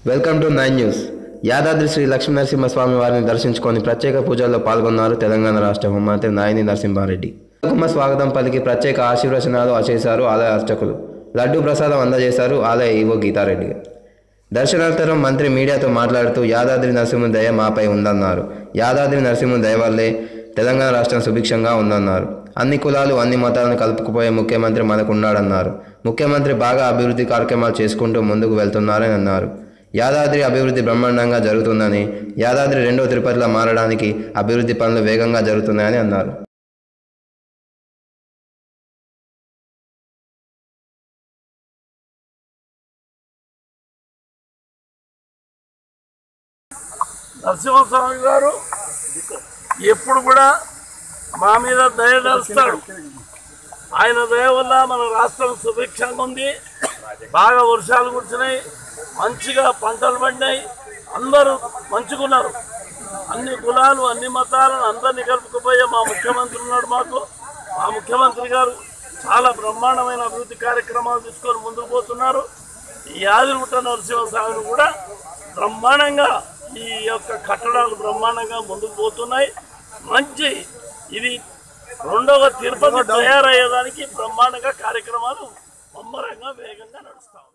welcome to nine news Yadadri Sri Lakshminarasimhaswamy వారిని దర్శించుకొని ప్రత్యేక పూజల్లో పాల్గొన్నారు తెలంగాణ రాష్ట్ర హోంమంత్రి నాయని నరసింహారెడ్డి కుమ స్వాగతం పలికి ప్రత్యేక ఆశీర్వచనాలు చేశారు ఆలయ అర్చకులు లడ్డు ప్రసాదం అందజేశారు ఆలయ ఈవో గీతారెడ్డి దర్శనానంతరం మంత్రి మీడియాతో మాట్లాడుతూ యాదాద్రి నరసింహ దయ మాపై ఉందన్నారు యాదాద్రి నరసింహ దయ వల్లే తెలంగాణ రాష్ట్రం సుభిక్షంగా ఉందన్నారు అన్ని కులాలు అన్ని మతాలను కలుపుకుపోయే ముఖ్యమంత్రి మనకున్నాడన్నారు ముఖ్యమంత్రి బాగా అభివృద్ధి కార్యక్రమాలు చేసుకుంటూ ముందుకు వెళ్తున్నారని అన్నారు యాదాద్రి అభివృద్ధి బ్రహ్మాండంగా జరుగుతుందని యాదాద్రి రెండో తిరుపతిలో మారడానికి అభివృద్ధి పనులు వేగంగా జరుగుతున్నాయని అన్నారు నరసింహస్వామి గారు ఎప్పుడు కూడా మా మీద దయ నడుస్తాడు ఆయన దయ వల్ల మన రాష్ట్రం సుభిక్షంగా ఉంది బాగా వర్షాలు కురిసినాయి మంచిగా పంటలు పండినాయి అందరూ మంచుకున్నారు అన్ని కులాలు అన్ని మతాలను అందరినీ కలుపుకుపోయే మా ముఖ్యమంత్రి ఉన్నాడు మాకు మా ముఖ్యమంత్రి గారు చాలా బ్రహ్మాండమైన అభివృద్ధి కార్యక్రమాలు తీసుకొని ముందుకు పోతున్నారు ఈ యాదిరిగుట్ట నరసింహస్వామిని కూడా బ్రహ్మాండంగా ఈ యొక్క కట్టడాలు బ్రహ్మాండంగా ముందుకు పోతున్నాయి మంచి ఇది రెండవ తిరుపతి తయారయ్యేదానికి బ్రహ్మాండంగా కార్యక్రమాలు ముమ్మరంగా వేగంగా నడుస్తాయి